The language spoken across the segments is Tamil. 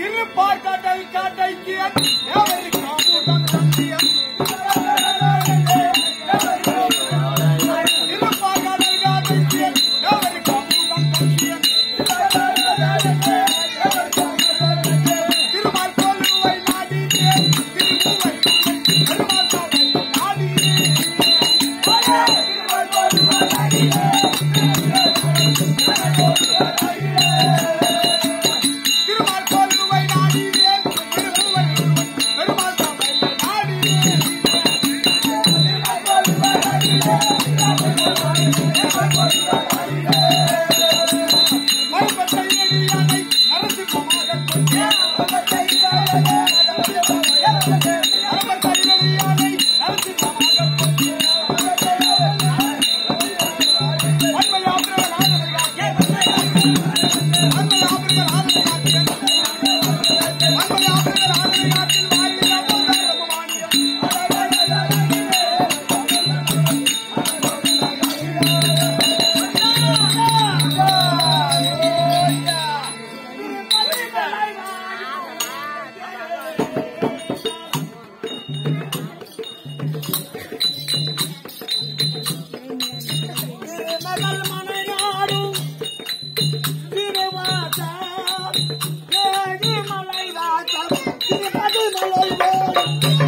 திருப்பார்காட்டை காட்டைக்கு எவரு காமுடன் தந்தியம் திருப்பார்காட்டை காட்டைக்கு எவரு காமுடன் தந்தியம் திருமால் கொல்லுவை நாடியே திருமுவை பெருமாள் சாவை நாடியே திருமால் கொல்லுவை நாடியே திருமால் கொல்லுவை நாடியே திருமுவை பெருமாள் சாவை நாடியே மறுபத்தை நெடியானை நரசிம்மமாக கொண்டே மறுபத்தை நெடியானை நரசிம்மமாக கொண்டே அன்மையாபிரவர் ஆதரவாக அன்மையாபிரவர் ஆதரவாக அன்மையாபிரவர் ஆதரவாக திருமகள் மனையாடும் திருவாசா ஏழுமலை வாசம் திருப்பதி மலை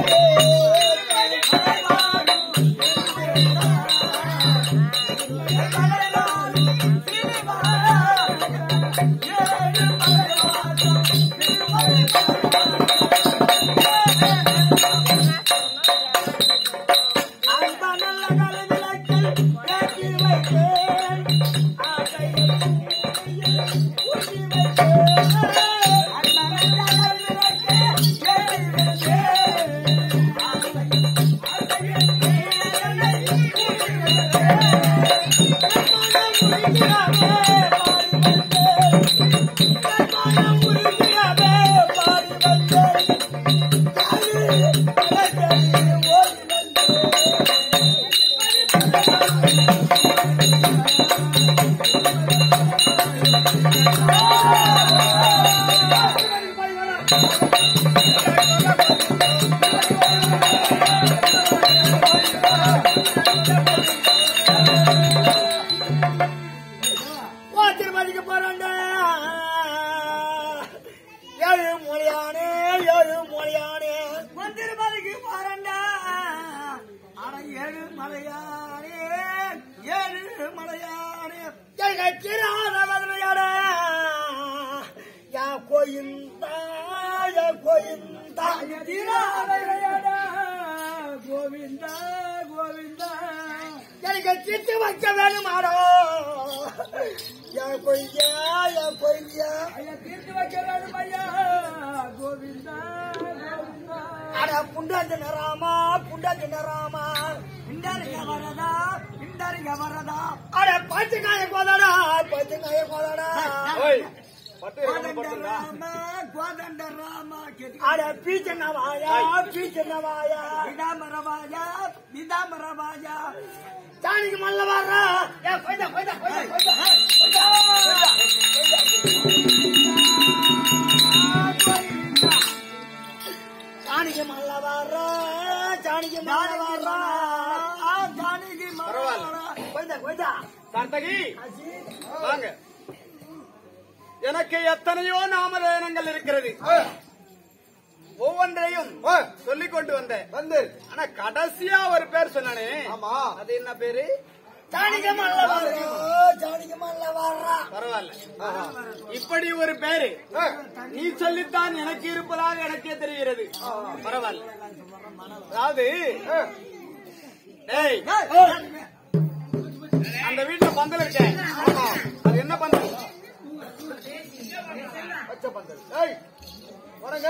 அந்த நல்ல கலவிளக்கில் ஏற்றி வைத்தேன் அதை ஊற்றி வைத்தேன் அந்த நல்ல கலவிளக்கில் ஏற்றி வைத்தேன் ஓ திருப்பதிக்கு போறாண்டா ஏழு மொழியானே ஏழு மொழியானே திருப்பதிக்கு போறாண்டா ஆனா ஏழு மலையானே ஏழு மலையானே திராதவதையாடா யா கோயிந்தா யா கோயிந்தா திராதவதையாடா கோவிந்தா கோவிந்தா எனக்கு சித்து வைக்க வேணுமாடோ என் கொய்யா என் கொய்யா தீர்த்து வைக்க வேணும் ஐயா கோவிந்தா கோவிந்தா அட புண்டாஜன ராமா புண்டாஜன ராமா இண்டாரிங்க வரதா இண்டாரிங்க வரதா அட பச்சைக்காய கோதடா பச்சைக்காய கோதடா கோதண்ட ராமா அட பீச்சனவாயா பீச்சனவாயா நிதாமரவாயா நிதாமரவாயா தானிக்கு மல்ல வர்றா ஏ கொய்தா கொய்தா கொய்தா கொய்தா ஜானகி மல்ல வர்றா ஜானகி மல்ல வர்றா ஜானகி மல்ல வர்றா கொய்தா கொய்தா சந்தகி வாங்க எனக்கு எத்தனையோ நாமதேனங்கள் இருக்கிறது ஒவ்வொன்றையும் சொல்லிக் கொண்டு வந்தேன் வந்து ஆனா கடைசியா ஒரு பேர் சொன்னானே ஆமா அது என்ன பேரு ஜானகி மல்ல வர்றா ஜானகி மல்ல வர்றா பரவாயில்ல இப்படி ஒரு பேரு நீ சொல்லித்தான் எனக்கு இருப்பதாக எனக்கே தெரிகிறது பரவாயில்ல அதாவது டேய் அந்த வீட்டுல பந்தல் இருக்கேன் அது என்ன பந்தல் பச்சை பந்தல் ஏய் வரங்க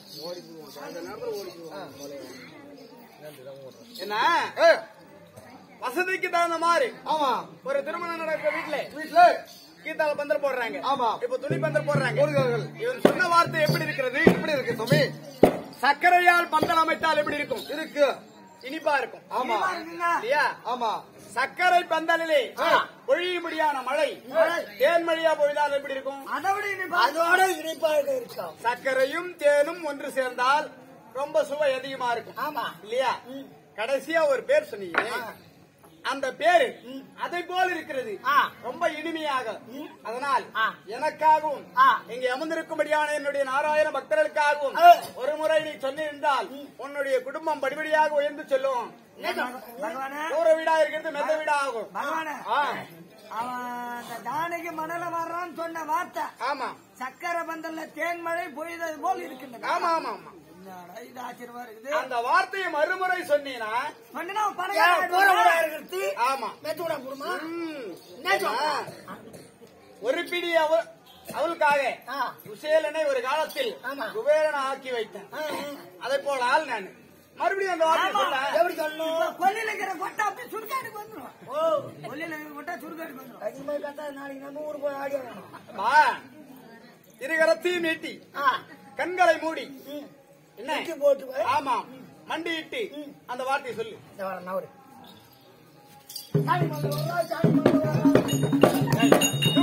என்ன ஏ வசதிக்கு தகுந்த மாதிரி ஆமா ஒரு திருமணம் நடக்கிற வீட்டுல வீட்டுல கீதால பந்தல் போடுறாங்க ஆமா. இப்ப துணி பந்தல் போடுறாங்க போடுகிறார்கள் இவன் சொன்ன வார்த்தை எப்படி இருக்கிறது எப்படி இருக்கு சுமி சர்க்கரையால் பந்தல் அமைத்தால் எப்படி இருக்கும் இருக்கு இனிப்பா இருக்கும் ஆமா இனிப்பா இருக்குங்க. இல்லையா ஆமா சர்க்கரை பந்தலிலே ஆ. பொழியும்படியான மழை மழை. தேன்மழியா பொழிந்தால் எப்படி இருக்கும் அதை விட இனிப்பா அதோட இனிப்பாக இருக்கும் சர்க்கரையும் தேனும் ஒன்று சேர்ந்தால் ரொம்ப சுவை அதிகமா இருக்கும் ஆமா இல்லையா கடைசியா ஒரு பேர் சொன்னீங்க அந்த பேரு அதை போல் இருக்கிறது ஆ. ரொம்ப இனிமையாக அதனால் ஆ. எனக்காகவும் ஆ. இங்கே அமர்ந்திருக்கும்படியான என்னுடைய நாராயண பக்தர்களுக்காகவும் ஆ. ஒரு முறை நீ சொன்னிருந்தால் உன்னுடைய குடும்பம் படிப்படியாக உயர்ந்து செல்லும் பகவானே கூற வீடா இருக்கிறது மெத்த வீடா ஆகும் பகவானே ஆ. அவன் அந்த ஜானகி மணல வர்றான்னு சொன்ன வார்த்தை ஆமா சக்கரை பந்தல்ல தேன்மழை பொய்தது போல் இருக்கின்றது ஆமா ஆமா ஆமா என்னடா இது ஆச்சரியமா இருக்குது அந்த வார்த்தையை மறுமுறை சொன்னீனா சொன்னா அவன் ஏன் கூரை கூட பணக்காரன் இருக்கிறது ஆமா மெத்து கூட போடுமா ம். என்ன சொல்ற? ஒரு பிடி அவ- அவளுக்காக ஆ. குசேலனை ஒரு காலத்தில் ஆமா. குபேரனை ஆக்கி வைத்தேன் ஆ, ஆ. அதை போல ஆள் நான் மறுபடியும் அந்த வார்த்தை ஆமா. சொல்ல எப்படி சொல்லணும் கொல்லில இருக்கிற கொட்டை அப்படியே சுடுகாட்டுக்கு வந்துடும் ஓ கொல்லில இருக்கிற கொட்டை சுடுகாட்டுக்கு வந்துடும் அதுக்கு மாதிரி கத்தா நாளைக்கு நம்ம ஊருக்கு போய் ஆடி வரணும் வா. இருகரத்தையும் நீட்டி ஆ கண்களை மூடி ம். என்ன வெட்டி போட்டு போய் ஆமா மண்டியிட்டு அந்த வார்த்தையை சொல்லு இந்த வரேன் நவரு சாணி மண்ணு வரா சாணி மண்ணு வரா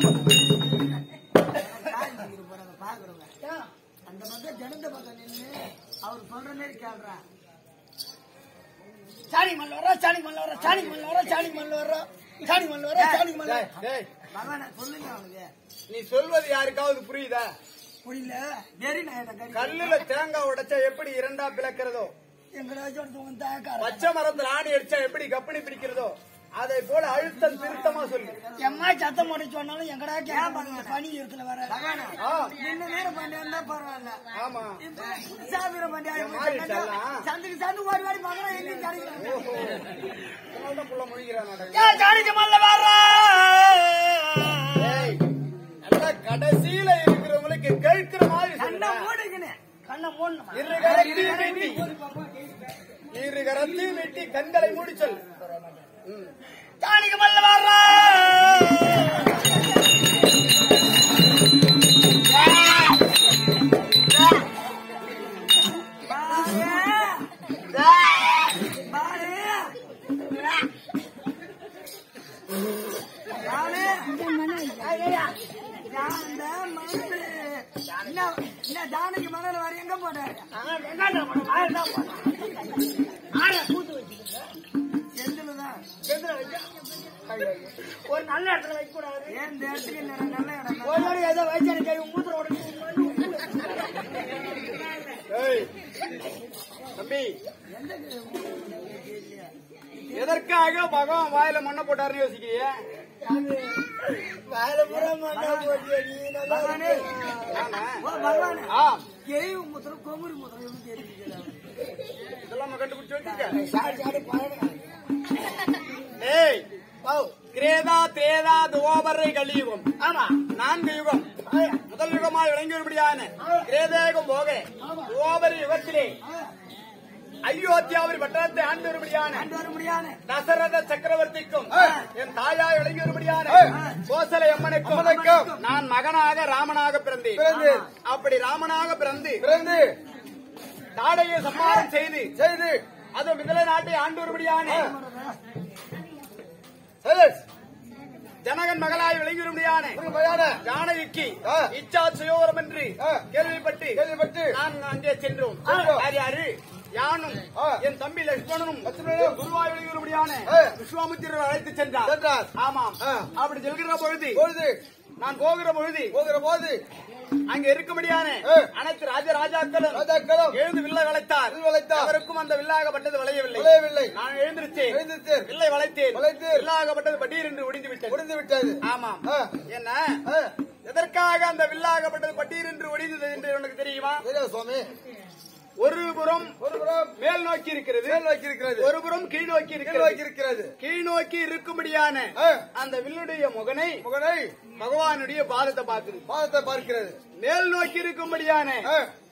காய் வாங்கிட்டு போறாங்க பாக்குறவங்க ஏன்? அந்த பக்கம் ஜனந்த பக்கம் நின்று அவர் சொல்ற மாதிரி கேள்றா சாணி மண்ணு வரா சாணி மண்ணு வரா சாணி மண்ணு வரா சாணி மண்ணு வரா சாணி மண்ணு வரா சாணி மண்ணு டேய், வரா டேய், பகவான சொல்லுங்க அவனுக்கு நீ சொல்வது யாருக்காவது புரியுதா புரியல வெறி நான் கறி கல்லுல தேங்காய் உடைச்சா எப்படி இரண்டா பிளக்கிறதோ எங்கடாச்சும் ஒருத்தவங்க தாக்கார பச்சை மரத்துல ஆணி அடிச்சா எப்படி கப்பனி பிரிக்கிறதோ அதை போல அழுத்தம் திருத்தமா சொல்லு எம்மா சத்தம் போட்டு சொன்னாலும் எங்கடா கேட்பாங்க பனி இடத்துல வர பகவான ஆ, நின்ன நேரம் பாண்டியா இருந்தா பரவாயில்ல ஆமா இப்ப சாபிர பாண்டியா மாறிடுச்சா? சந்துக்கு சந்து ஓடி ஓடி மகரம் எங்கேயும் கிடைக்கிறாங்க அதனாலதான் புள்ள முழிக்கிறான் ஏன் சாணிக்கு மல்ல வர ஏய், நல்லா கடைசியில இருக்கிறவங்களுக்கு கேட்கிற மாதிரி கண்ணை சொல்லுடா. மூடிக்கினு கண்ணை மூடணுமா இரு கரத்தையும் நீட்டி இரு கரத்தையும் நீட்டி கண்களை மூடி சொல் ம். சாணிக்கு மல்ல வர பாரு பாரு அந்த மணல் என்ன என்ன ஜானகி மணல் வர எங்க போட்டாரு செந்தில்தான் ஒரு நல்ல இடத்துல வைக்க கூடாது ஏன் இந்த இடத்துக்கு இந்த நல்ல இடம் ஒரு நாள் ஏதோ வயசான கை மூத்திர உடனே ஏய், தம்பி எதற்காக பகவான் வாயில மண்ணை போட்டாருன்னு யோசிக்கிறிய வேலை பூரா மண்ணா போட்டு நீ நல்லா பகவானே ஓ பகவானே ஆ எரிவு முத்திரம் கொமுறி முத்திரம் எப்படி தெரியுது இதெல்லாம் நம்ம கண்டுபிடிச்சு வச்சிருக்க சாடி சாடி பழக ஏய் கிரேதா திரேதா துவாபரை கலியுகம் ஆமா நான்கு யுகம் முதல் யுகமாய் விளங்கியபடியான கிரேதேகம் போக துவாபரி யுகத்திலே அயோத்தியாவின் பட்டணத்தை ஆண்டு வரும்படியான கொண்டு வர முடியாது தசரத சக்கரவர்த்திக்கும் என் தாயாய் விளங்கி வரும்படியான கோசலை அம்மனுக்கும் நான் மகனாக ராமனாக பிறந்தேன் அப்படி ராமனாக பிறந்து பிறந்து நாடையை சம்மாரம் செய்து செய்து அது மிதல நாட்டை ஆண்டு வரும்படியான சரி ஜனகன் மகளாய் விளங்கி வரும்படியான மயான ஜானகிக்கு ஆ. இச்சா சுயோகரம் என்று ஆ. கேள்விப்பட்டு கேள்விப்பட்டு நான் அங்கே சென்றோம் சென்றோம். யார் யாரு யானும் ஆ. என் தம்பி லட்சுமணனும் லட்சுமணனும் குருவாய் விளங்கியபடியான ஆ. விஸ்வாமித்திரர் அழைத்து சென்றார் சென்றார். ஆமாம் ஆ. அப்படி செல்கிற பொழுது பொழுது நான் போகிற பொழுது போகிற போது அங்க இருக்கும்படியான ஆ. அனைத்து ராஜராஜாக்களும் ராஜாக்களும் எழுந்து வில்லை வளைத்தார் வில் வளைத்தார். அவருக்கும் அந்த வில்லாகப்பட்டது விளையவில்லை விளையவில்லை. நான் எழுந்திருச்சேன் எழுந்திருத்தேன். வில்லை வளைத்தேன் வளைத்தேன். வில்லாகப்பட்டது பட்டீர் என்று ஒடிந்து விட்டது முடிந்து விட்டது ஆமாம் ஆ. என்ன ஆ. எதற்காக அந்த வில்லாகப்பட்டது பட்டீர் என்று ஒடிந்தது என்று உனக்கு தெரியுமா தெரியாது சுவாமி ஒரு புறம் ஒரு புறம் மேல் நோக்கி இருக்கிறது மேல் நோக்கி இருக்கிறது ஒரு புறம் கீழ் நோக்கி கீழ் இருக்கிறது நோக்கி இருக்கிறது கீழ் நோக்கி இருக்கும்படியான ஆ. அந்த வில்லுடைய முகனை முகனை பகவானுடைய பாதத்தை பார்க்குது பாதத்தை பார்க்கிறது மேல் நோக்கி இருக்கும்படியான ஆ.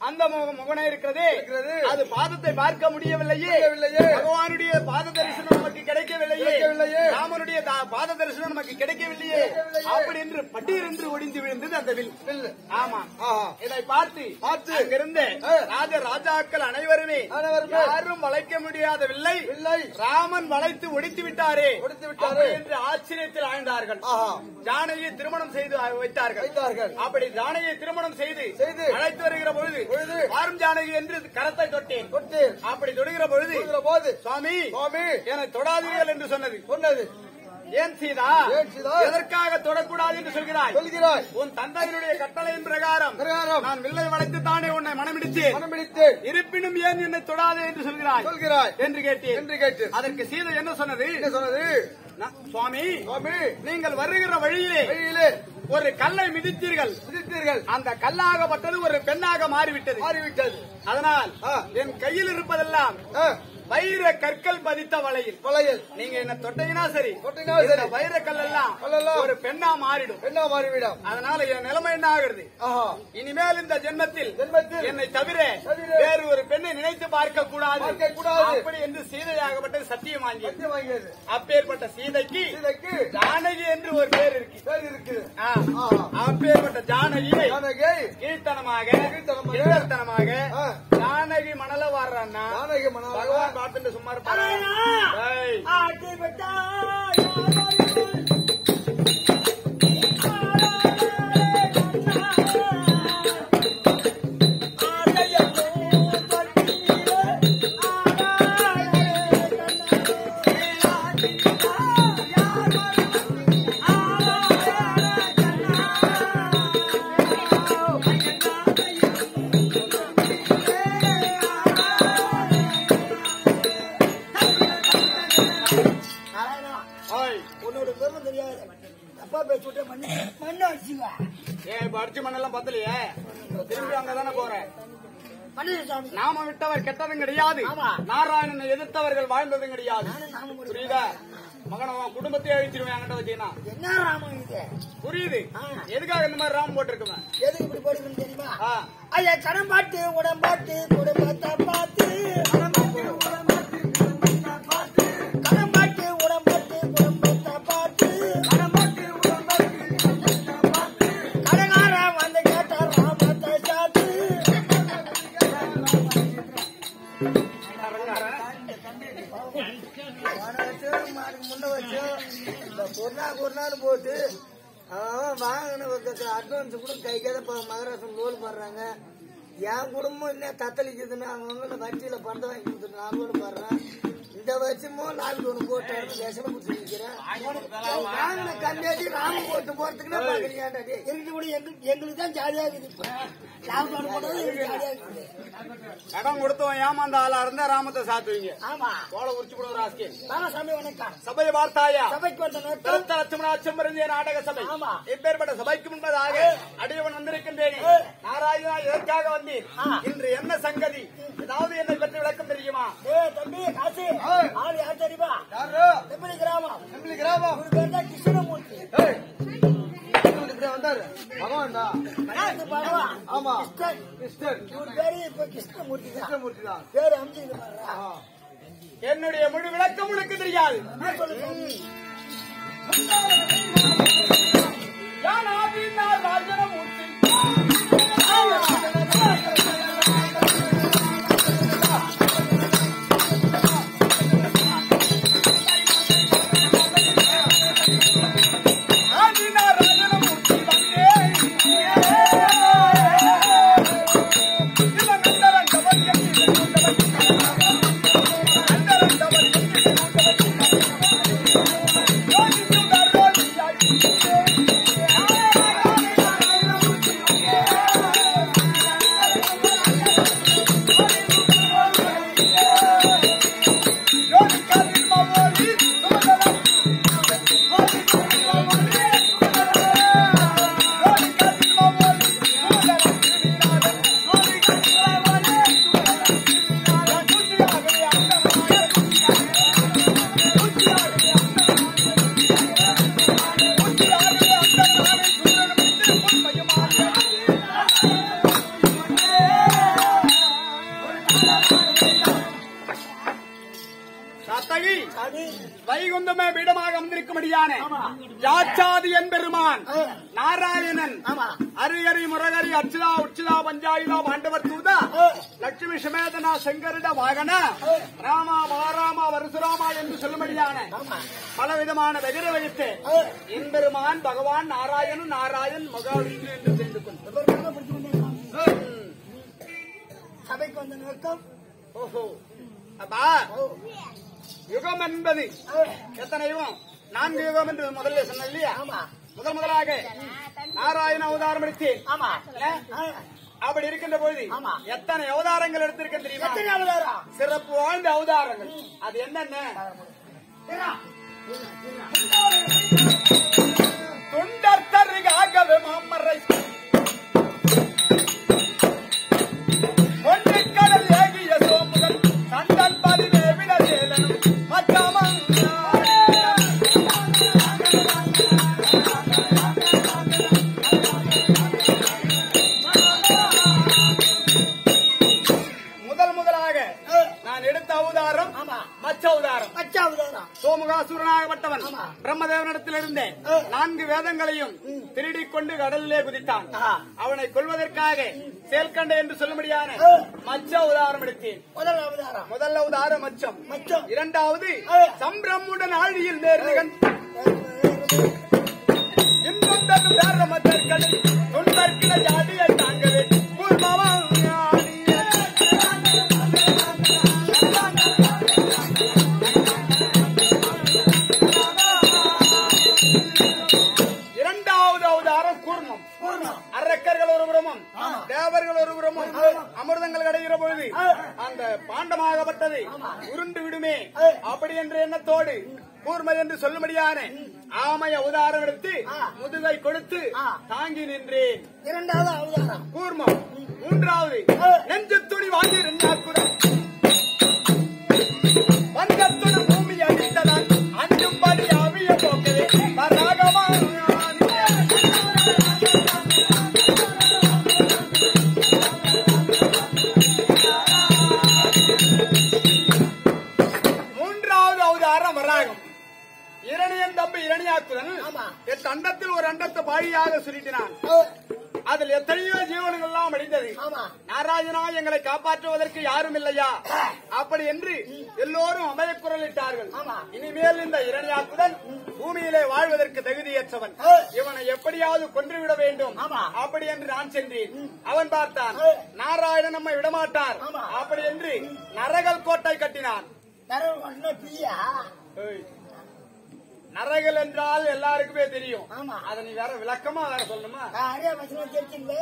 அந்த முக- முகனே இருக்கிறது இருக்கிறது. அது பாதத்தை பார்க்க முடியவில்லையே முடியவில்லையே. பகவானுடைய பாத தரிசனம் நமக்கு கிடைக்கவில்லையே கிடைக்கவில்லையே. ராமனுடைய தா- பாத தரிசனம் நமக்கு கிடைக்கவில்லையே அப்படி என்று பட்டீர் என்று ஒடிந்து விழுந்தது அந்த வில் வில். ஆமா ஆஹா. இதை பார்த்து பார்த்து. அங்கிருந்து ஆ. ராஜ ராஜாக்கள் அனைவருமே அனைவருமே. யாரும் வளைக்க முடியாத வில்லை வில்லை. ராமன் வளைத்து ஒடித்து விட்டாரே ஒடித்து விட்டாரே. அப்படி என்று ஆச்சரியத்தில் ஆழ்ந்தார்கள் ஆஹா. ஜானகியை திருமணம் செய்து வைத்தார்கள் வைத்தார்கள். அப்படி ஜானகியை திருமணம் செய்து செய்து. அழைத்து வருகிற பொழுது பொழுது. வாரும் ஜானகி என்று கரத்தை தொட்டேன் தொட்டு அப்படி தொடுகிற பொழுது கொடுக்கிற போது சுவாமி சுவாமி என்னை தொடாதீர்கள் என்று சொன்னது சொன்னது ஏன் சீதா ஏன் சீதா? எதற்காக தொடக்கூடாது என்று சொல்கிறாய் சொல்கிறாய் உன் தந்தையினுடைய கட்டளையின் பிரகாரம் பிரகாரம் நான் வில்லை வளைத்து தானே உன்னை மனமிடித்தேன் மனம் பிடித்து இருப்பினும் ஏன் என்னை தொடாதே என்று சொல்கிறாய் சொல்கிறாய் என்று கேட்டேன் என்று கேட்டு அதற்கு சீதை என்ன சொன்னது என்ன சொன்னது நான், சுவாமி சுவாமி நீங்கள் வருகிற வழியிலே வழியிலே ஒரு கல்லை மிதித்தீர்கள் விதித்தீர்கள் அந்த கல்லாகப்பட்டது ஒரு பெண்ணாக மாறிவிட்டது மாறிவிட்டது அதனால் ஆ. என் கையில் இருப்பதெல்லாம் ஆ, வைர கற்கள் பதித்த வளையில் வளையல் நீங்க என்ன தொட்டீங்கன்னா சரி தொட்டீங்கன்னா சரி. இந்த வைர கல்லெல்லாம் கல்லெல்லாம் ஒரு பெண்ணா மாறிடும் என்ன மாறிவிடும் அதனால என் நிலைமை என்ன ஆகுறது ஆஹா இனிமேல் இந்த ஜென்மத்தில் ஜென்மத்தில் என்னை தவிர தவிர வேறு ஒரு பெண்ணை நினைத்து பார்க்க கூடாது பார்க்கக்கூடாது. அப்படி என்று சீதையாகப்பட்டது சத்தியம் வாங்கி சத்தியம் வாங்கியது அப்பேற்பட்ட சீதைக்கு இதற்கு ஜானகி என்று ஒரு பேர் இருக்கு பேர் இருக்குது ஆ. ஆஹா. அப்பேற்பட்ட ஜானகியை ஜானகி கீழ்த்தனமாக கீழ்த்தனமாக, கிண்டல்தனமாக ஆ. ஜானகி மணல வாடுறான்னா ஜானகி மனம் பகவான் பார்த்துட்டு சும்மா இருப்பாரா? ஏய், ஆட்டி விட்டாய் ஏய், உன்னோட பெருமை தெரியாது அப்பா பேச்சு விட்டு மண்ணு மண்ணு அடிச்சுவா ஏன் இப்ப அடிச்சு மண்ணெல்லாம் பத்தலையே திரும்பி அங்கதானே போறேன் மண்ணு சாமி நாம விட்டவர் கெட்டதும் கிடையாது ஆமா. நாராயணனை எதிர்த்தவர்கள் வாழ்ந்ததும் கிடையாது நானும் நானும் முடியும். புரியுதா மகனை உன் குடும்பத்தையே அழிச்சிருவேன் என்கிட்ட வச்சீங்கன்னா என்ன ராமன் இது புரியுது ஆ. எதுக்காக இந்த மாதிரி ராம் போட்டிருக்குவேன் எதுக்கு இப்படி போடுதுன்னு தெரியுமா ஆ. ஐயா கடன் பாட்டு உடம்பாட்டு குடும்பத்தை பார்த்து கடன் பாட்டு உடம்பாட்டு குடும்பத்தை பார்த்து கடன் பாட்டு உடம்பாட்டு குடும்பத்தை பார்த்து கடன் பாட்டு உடம்பாட்டு குடும்பத்தை பார்த்து கடகார வந்து கேட்ட ராமத்தை சாத்து முன்ன வச்சு இந்த ஒரு நாள் ஒரு நாள் போட்டு அவன் வாங்கின அட்வான்ஸ் கூட கைக்காத மகராசன் லோன் போடுறாங்க என் குடும்பம் என்ன தத்தளிக்குதுன்னு அவங்க வட்டியில பணத்தை வாங்கி கொடுத்துட்டு நான் லோன் போடுறேன் இந்த வருஷமும் லால் ஒன்று போட்டு விஷம் குடிச்சு நிற்கிறேன் வாங்கின கண்ணாடி ராம போட்டு போறதுக்குன்னு பாக்குறீங்க எங்களுக்கு கூட எங்களுக்கு எங்களுக்கு தான் ஜாலியா இருக்குது இப்ப லாக்டவுன் போட்டது எங்களுக்கு ஜாலியா இருக்குது கடன் கொடுத்தவன் ஏமாந்த ஆளா இருந்தா ராமத்தை சாத்துவீங்க ஆமா போல உரிச்சு கூட ஒரு ஆஸ்கேல் பாலசாமி வணக்கம் சபையை பார்த்தாயா சபைக்கு வந்த நேரத்தில் பெருத்த லட்சுமணாச்சம் பிறந்திய நாடக சபை ஆமா. இப்பேற்பட்ட சபைக்கு முன்பதாக அடியவன் வந்திருக்கின்றேன் நாராயணா எதற்காக வந்தேன் ஆ. இன்று என்ன சங்கதி ஏதாவது என்னை பற்றி விளக்கம் தெரியுமா ஏய் தம்பி காசு ஆள் யார் தெரியுமா யாரு எப்படி கிராமம் எப்படி கிராமம் ஒரு பேர் தான் கிருஷ்ணமூர்த்தி ஏய், இவரு இப்படி வந்தாரு பகவான் தான் யாருக்கு பாருவா ஆமா கிருஷ்ணன் கிருஷ்ணர் இவர் பேரு இப்ப கிருஷ்ணமூர்த்தி தான் கிருஷ்ணமூர்த்தி தான் பேரு அமைஞ்சது பாருடா ஆஹா. என்னுடைய முழு விளக்கம் உனக்கு தெரியாது என்ன சொல்லுங்க யான் ஆதினார் ராஜனமூர்த்தி ஆதினார் ராஜனமூர்த்தி வந்தே இவன் அந்தரங்கவன் எண்ணில் கொண்டவன். அந்தரங்கவன் எண்ணில் கொண்டவன். யோகி சுடர் ரோகியாய் கௌதம பீடமாக அமர்ந்திருக்கும்படியான யாச்சாதி என்பெருமான் நாராயணன் ஆமா. அரிகரி முரகரி அச்சுதா உச்சிதா பஞ்சாயுதா பாண்டவர் தூதா லட்சுமி சமேதனா செங்கரிட வாகன ராமா மகாராமா வருசுராமா என்று சொல்லும்படியான பலவிதமான வெகுர வைத்து என்பெருமான் பகவான் நாராயணன் நாராயண் மகாவிஷ்ணு என்று தெரிந்து கொண்டார் சபைக்கு வந்த நோக்கம் ஓஹோ அப்பா யுகம் என்பது எத்தனை யுகம் நான்கு யுகம் என்று முதல்ல சொன்ன இல்லையா ஆமா. முதல் முதலாக நாராயண அவதாரம் எடுத்து ஆமா அப்படி இருக்கின்ற பொழுது ஆமா. எத்தனை அவதாரங்கள் எடுத்திருக்கேன் தெரியுமா எத்தனை அவதாரம் சிறப்பு வாழ்ந்த அவதாரங்கள் அது என்னென்ன தொண்டர் தருகாகவே மாமரை ஒன்றிக்கடல் ஏகிய சோமுகள் சந்தன் பதிவே விடலேலனும் மச்சமன் முதல் முதலாக நான் எடுத்த அவதாரம் ஆமா. மச்ச அவதாரம் மச்ச அவதாரம் சோமுகாசுரனாகப்பட்டவன் ஆமா. பிரம்மதேவனிடத்திலிருந்து நான்கு வேதங்களையும் திருடிக் கொண்டு கடலிலே குதித்தான் அவனை கொல்வதற்காக செயல்கண்ட என்று சொல்லும்படியான மச்ச அவதாரம் எடுத்தேன் முதல் அவதாரம் முதல் அவதாரம் மச்சம் மச்சம் இரண்டாவது ஆ. சம்பிரமுடன் ஆழியில் நேர்ந்தகன் இன்னும் தரும் வேற மற்றர்களில் தொண்டர்கிட ஜாதியை தாங்கவே கூர்மவன் இரண்டாவது அவதாரம் கூர்மம் அரக்கர்கள் ஒரு புறமும் தேவர்கள் ஒரு புறமும் அமிர்தங்கள் கிடைக்கிற பொழுது அந்த பாண்டமாகப்பட்டது உருண்டு விடுமே அப்படி என்ற எண்ணத்தோடு கூர்மை என்று சொல்லும்படியான ஆமை அவதாரம் எடுத்து முதுகை கொடுத்து தாங்கி நின்றேன் இரண்டாவது அவதாரம் கூர்மம் மூன்றாவது நெஞ்சு துணி வாங்கி இருந்தாக்குடன் வங்கத்துடன் பூமி அடித்ததான் அஞ்சும்படி அவிய போக்கவே வராகமா மூன்றாவது அவதாரம் வராகம் இரணியன் தம்பி இரணியாக்குதல் ஆமா. என் அண்டத்தில் ஒரு அண்டத்தை பாழியாக சுருட்டினான் அதில் எத்தனையோ ஜீவன்கள் எல்லாம் அடைந்தது ஆமா. நாராயணா எங்களை காப்பாற்றுவதற்கு யாரும் இல்லையா அப்படி என்று எல்லோரும் அமயக்குரலிட்டார்கள் ஆமா. இனிமேல் இந்த இரணியாக்குதல் பூமியிலே வாழ்வதற்கு தகுதியற்றவன் ஆ. இவனை எப்படியாவது கொன்றுவிட வேண்டும் ஆமா. அப்படி என்று நான் சென்றேன் அவன் பார்த்தான் ஆ. நாராயணன் நம்மை விடமாட்டார் ஆமா. அப்படி என்று நரகல் கோட்டை கட்டினான் தரவு ஒண்ணு பிரியா ஏய். நரகல் என்றால் எல்லாருக்குமே தெரியும் ஆமா. அதை நீ வேற விளக்கமா வேற சொல்லணுமா நிறைய வசனம் தெரிஞ்சுங்களே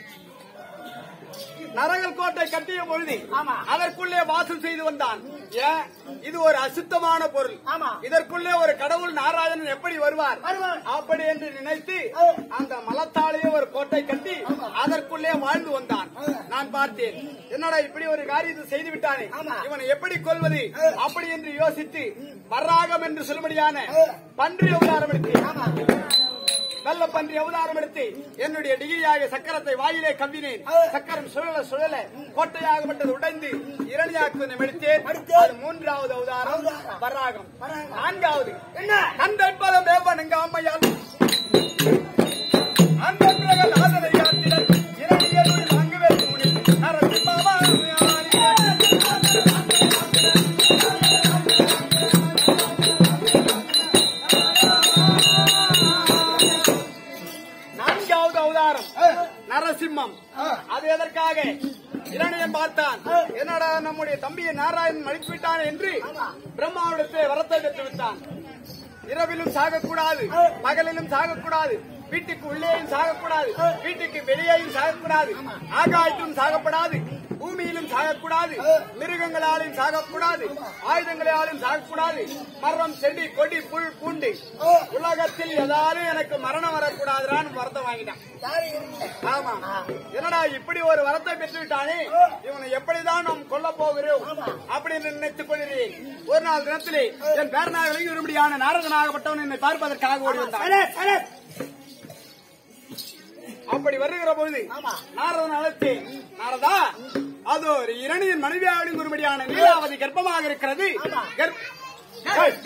நரகல் கோட்டை கட்டிய பொழுது ஆமா. அதற்குள்ளே வாசம் செய்து வந்தான் ஏன் இது ஒரு அசுத்தமான பொருள் ஆமா. இதற்குள்ளே ஒரு கடவுள் நாராயணன் எப்படி வருவார் வருவார். அப்படி என்று நினைத்து ஆ. அந்த மலத்தாலேயே ஒரு கோட்டை கட்டி அதற்குள்ளே வாழ்ந்து வந்தான் நான் பார்த்தேன் என்னடா இப்படி ஒரு காரியத்தை செய்து விட்டானே ஆமா. இவனை எப்படி கொல்வது அப்படி என்று யோசித்து வர்றாகம் என்று சொல்லும்படியான பன்றி அவதாரம் எடுத்தேன் நல்ல பன்றி அவதாரம் எடுத்து என்னுடைய டிகிரியாக சக்கரத்தை வாயிலே கவ்வினேன் சக்கரம் சுழல சுழல கோட்டையாகப்பட்டது உடைந்து இரணியாக்குவனை எடுத்தேன் எடுத்தேன். அது மூன்றாவது அவதாரம் அவதாரம். வராகம் வராகம். நான்காவது என்ன கண்டற்பதம் தேவனுங்க அம்மையால் அந்த பிறகு ஆதரை காத்திட இரணியருள் நான்கு பேர் கூடி நரசிம்மமா நான்காவது அவதாரம் நரசிம்மம் அது எதற்காக இரணியன் பார்த்தான் என்னடா நம்முடைய தம்பியை நாராயணன் மடித்து விட்டான் என்று பிரம்மாவிடத்தை வரத்தை பெற்று விட்டான் இரவிலும் சாகக்கூடாது பகலிலும் சாகக்கூடாது வீட்டுக்கு உள்ளேயும் சாகக்கூடாது வீட்டுக்கு வெளியேயும் சாகக்கூடாது ஆகாயத்திலும் சாகப்படாது பூமியிலும் சாகக்கூடாது மிருகங்களாலும் சாகக்கூடாது ஆயுதங்களாலும் சாகக்கூடாது மரம் செடி கொடி புல் பூண்டு உலகத்தில் ஏதாலும் எனக்கு மரணம் வரக்கூடாதுன்னு வரத்தை வாங்கிட்டான் யாரு இருக்கீங்க ஆமா என்னடா இப்படி ஒரு வரத்தை பெற்று விட்டானே இவனை எப்படிதான் நாம் கொல்ல போகிறோம் அப்படின்னு நினைத்துக் கொள்கிறேன் ஒரு நாள் தினத்திலே என் பேரனாக விளங்கியும்படியான நாரதனாகப்பட்டவன் என்னை பார்ப்பதற்காக ஓடி வந்தான் சரத், சரத். அப்படி வருகிற பொழுது நாரதன் அழைத்தேன் நாரதா அது ஒரு இரணியின் மனைவியாவின் ஒருபடியான நீலாவதி கர்ப்பமாக இருக்கிறது கர்ப்ப- ஏய்,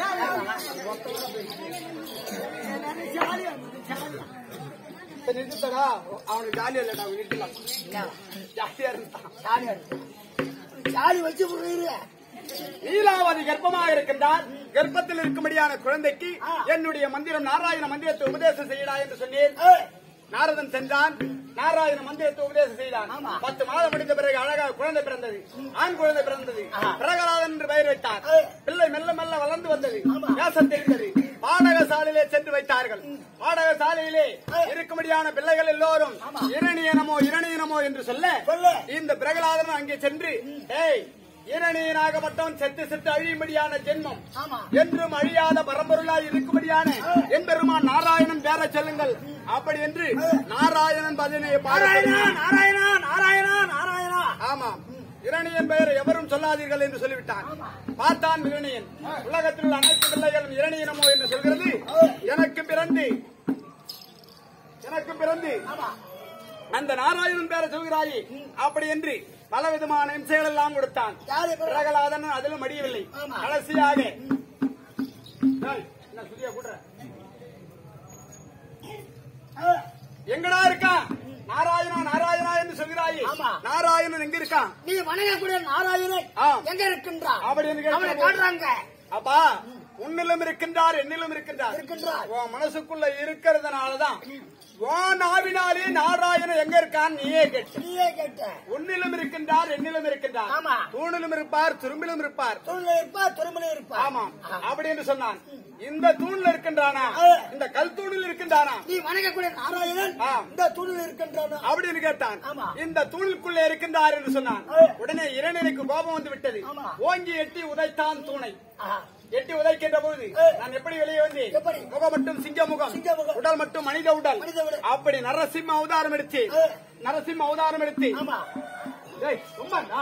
ஜாலியா இருந்தது, ஜாலியா. சரி, நிறுத்துடா. அவனுக்கு ஜாலியா இல்ல நான் நிறுத்தலாம் ஜாலியா இருந்தான் ஜாலியா இருந்தது. ஜாலி வச்சு விடுறீரு. லீலாவதி கர்ப்பமாக இருக்கின்றார் கர்ப்பத்தில் இருக்கும்படியான குழந்தைக்கு என்னுடைய மந்திரம் நாராயண மந்திரத்தை உபதேசம் செய்யடா என்று சொன்னேன் ஏய், நாரதன் சென்றான் நாராயண மந்திரத்தை உபதேசம் செய்தான் ஆமா. பத்து மாதம் முடிந்த பிறகு அழகாக குழந்தை பிறந்தது ஆண் குழந்தை பிறந்தது பிரகலாதன் என்று பெயர் வைத்தார் ஏய். பிள்ளை மெல்ல மெல்ல வளர்ந்து வந்தது வேசம் தெரிந்தது பாடகசாலையிலே சென்று வைத்தார்கள் பாடகசாலையிலே இருக்கும்படியான பிள்ளைகள் எல்லோரும் இரணியனமோ இரணியனமோ என்று சொல்ல சொல்லு. இந்த பிரகலாதன் அங்கே சென்று ஏய் இரணியனாகப்பட்டவன் செத்து செத்து அழியும்படியான ஜென்மம் ஆமா. என்றும் அழியாத பரம்பொருளாய் இருக்கும்படியான எம்பெருமான் நாராயணன் பேர சொல்லுங்கள் அப்படி என்று நாராயணன் பதினை நாராயணா, பாராயணா நாராயணா, நாராயணா, நாராயணா. ஆமாம் இரணியன் பெயர் எவரும் சொல்லாதீர்கள் என்று சொல்லிவிட்டான் பார்த்தான் இரணியன் உலகத்தில் உள்ள அனைத்து பிள்ளைகளும் இரணியனமோ என்று சொல்கிறது எனக்கு பிறந்து எனக்கு பிறந்து அந்த நாராயணன் பேரை சொல்கிறாயே அப்படி என்று பல விதமான இம்சைகள் எல்லாம் கொடுத்தான் யாரு இப்ப? பிரகலாதன் அதிலும் மடியவில்லை ஆமா. கடைசியாக டேய், என்ன சுதியா கூட்டுற? ஏய், எங்கடா இருக்கான் நாராயணா நாராயணா என்று சொல்கிறாயே ஆமா. நாராயணன் எங்க இருக்கான் நீ வணங்கக்கூடிய நாராயணன் ஆ. எங்க இருக்கின்றான் அப்படின்னு கேட்கிற அவனை போது- காட்டுறாங்க அப்பா உன்னிலும் இருக்கின்றார் என்னிலும் இருக்கின்றார் இருக்கின்றார். உன் மனசுக்குள்ள இருக்கிறதுனாலதான் உன் நாவினாலே நாராயணன் எங்க இருக்கான் நீயே கேட்டு நீயே கேட்ட உன்னிலும் இருக்கின்றார் என்னிலும் இருக்கின்றார் ஆமா. தூணிலும் இருப்பார் துரும்பிலும் இருப்பார் தூண்ல இருப்பா துருமல இருப்பா ஆமாம் அப்படி என்று சொன்னான் இந்த தூண்ல இருக்கின்றானா ஆ. இந்த கல் தூணில் இருக்கின்றானா நீ வணங்கக்கூடிய நாராயணன் ஆ. இந்த தூணில் இருக்கின்றான் அப்படின்னு கேட்டான் ஆமா. இந்த தூணுக்குள்ளே இருக்கின்றார் என்று சொன்னான் ஆ. உடனே இளைஞனுக்கு கோபம் வந்து விட்டது ஆமா. ஓங்கி எட்டி உதைத்தான் தூணை ஆஹா. எட்டி உதைக்கின்ற போது ஆ. நான் எப்படி வெளியே வந்தேன் எப்படி? முகம் மட்டும் சிங்க முகம் சிங்க முகம். உடல் மட்டும் மனித உடல் மனித உடல். அப்படி நரசிம்ம அவதாரம் எடுத்து ஆ. நரசிம்ம அவதாரம் எடுத்து ஆமா ஏய், சும்மாண்ணா.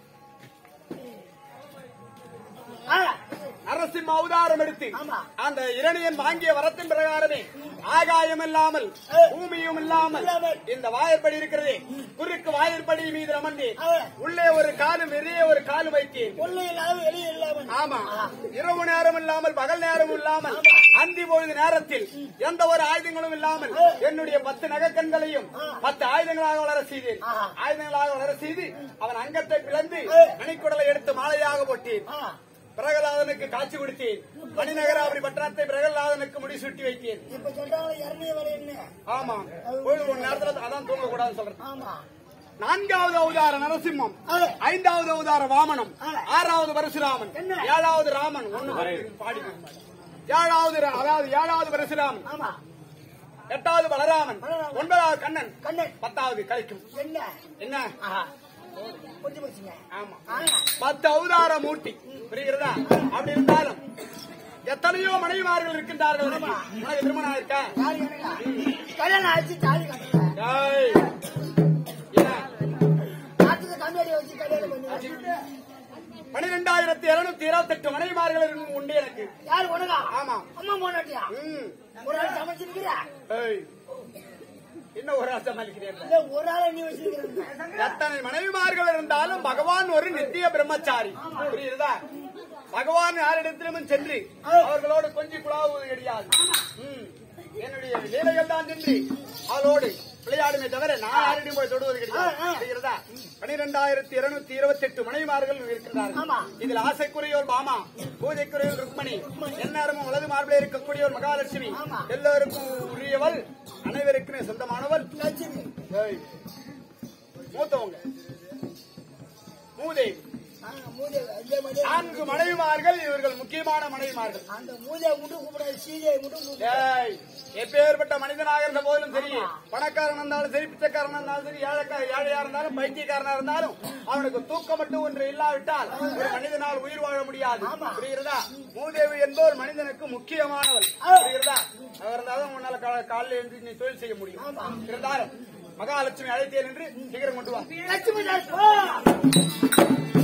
ஆ. நரசிம்ம அவதாரம் எடுத்து ஆமா. அந்த இரணியன் வாங்கிய வரத்தின் பிரகாரமே ஆகாயம் இல்லாமல் ஆ. பூமியும் இல்லாமல் இல்லாமல். இந்த வாயற்படி இருக்கிறதே குறுக்கு வாயற்படி மீது அமர்ந்தேன் ஆ. உள்ளே ஒரு காலும் வெளியே ஒரு காலும் வைத்தேன் கொள்ளை இல்லாம வெளியே இல்லாம ஆமா இரவு நேரம் இல்லாமல் பகல் நேரம் இல்லாமல் அந்தி பொழுது நேரத்தில் எந்த ஒரு ஆயுதங்களும் இல்லாமல் என்னுடைய பத்து நகக்கண்களையும் பத்து ஆயுதங்களாக வளர செய்தேன் ஆயுதங்களாக வளர செய்து அவன் அங்கத்தை பிளந்து மணிக்குடலை எடுத்து மாலையாக போட்டேன் ஆ. பிரகலாதனுக்கு காட்சி கொடுத்தேன் மணிநகராபுரி பட்டணத்தை பிரகலாதனுக்கு முடிசூட்டி வைத்தேன் இப்ப சொல்றாங்க இறங்கிய வரை என்ன ஆமா பொழுது ஒரு நேரத்துல அதான் தூங்க கூடாதுன்னு சொல்றேன் ஆமா நான்காவது அவதார நரசிம்மம் ஆ. ஐந்தாவது அவதார வாமனம் ஆ. ஆறாவது பரசுராமன் என்ன? ஏழாவது ராமன் ஒண்ணு பாடி ஏழாவது ரா- அதாவது ஏழாவது பரசுராமன் ஆமா எட்டாவது பலராமன் பலராமன். ஒன்பதாவது கண்ணன் கண்ணன் பத்தாவது கழிக்கும் என்ன என்ன ஆஹா புரிஞ்சு போச்சுங்க ஆமா ஆ. பத்து அவதார மூர்த்தி புரிகிறதா அப்படி இருந்தாலும் எத்தனையோ மனைவிமார்கள் இருக்கின்றார்கள் உனக்கு. உனக்கு திருமணம் ஆயிருக்கா யாரு எனக்கா? கல்யாணம் ஆச்சு தாலி கட்டல டேய். என்ன? காத்துக்கு கண்ணாடி வச்சு கல்யாணம் பண்ணி பனிரெண்டாயிரத்தி இருநூத்தி இருபத்தி எட்டு மனைவிமார்கள் இருக்கும் உண்டு எனக்கு யாரு உனக்கா ஆமா அம்மா போனாட்டியா ம். ஒரு ஆள் சமைச்சிருக்கிறியா ஏய். இன்னும் ஒரு ஆசை மலிக்கிறேன் இல்ல ஒரு ஆளை நீ வச்சிருக்கிற எத்தனை மனைவிமார்கள் இருந்தாலும் பகவான் ஒரு நித்திய பிரம்மச்சாரி புரியுதா பகவான் யாரிடத்திலும் சென்று அவர்களோடு கொஞ்சம் குழாவுவது கிடையாது ம். என்னுடைய லீலைகள் தான் சென்று அவளோடு விளையாடுமே தவிர நான் யாரிடம் போய் தொடுவது கிடையாது புரிகிறதா பனிரெண்டாயிரத்தி இருநூத்தி இருபத்தி எட்டு மனைவிமார்கள் இருக்கிறார்கள் ஆமா. இதில் ஆசைக்குரியோர் பாமா பூஜைக்குரியோர் ருக்மணி எந்நேரமும் வலது மார்பில் இருக்கக்கூடியவர் மகாலட்சுமி ஆமா. எல்லோருக்கும் உரியவள் அனைவருக்குமே சொந்தமானவள் லட்சுமி ஏய். மூத்தவங்க மூதேவி ஆ, மூதேவி அதே மாதிரி நான்கு மனைவிமார்கள் இவர்கள் முக்கியமான மனைவிமார்கள் அந்த மூதையை மட்டும் கூப்பிடாது சீதையை மட்டும் கூப்பிடாது ஏய், எப்பேற்பட்ட மனிதனாக இருந்த போதிலும் சரி பணக்காரன் இருந்தாலும் சரி பிச்சைக்காரன் இருந்தாலும் சரி ஏழைக்கா ஏழையா இருந்தாலும் பைத்தியக்காரனா இருந்தாலும் அவனுக்கு தூக்கம் மட்டும் ஒன்று இல்லாவிட்டால் ஒரு மனிதனால் உயிர் வாழ முடியாது புரிகிறதா மூதேவி என்பவர் மனிதனுக்கு முக்கியமானவள் புரிகிறதா அவர் இருந்தாலும் உன்னால கா- காலையில எழுந்து நீ தொழில் செய்ய முடியும் இருந்தாலும் மகாலட்சுமி அழைத்தேன் என்று சீக்கிரம் கொண்டு வா லட்சுமி தாஸ் போ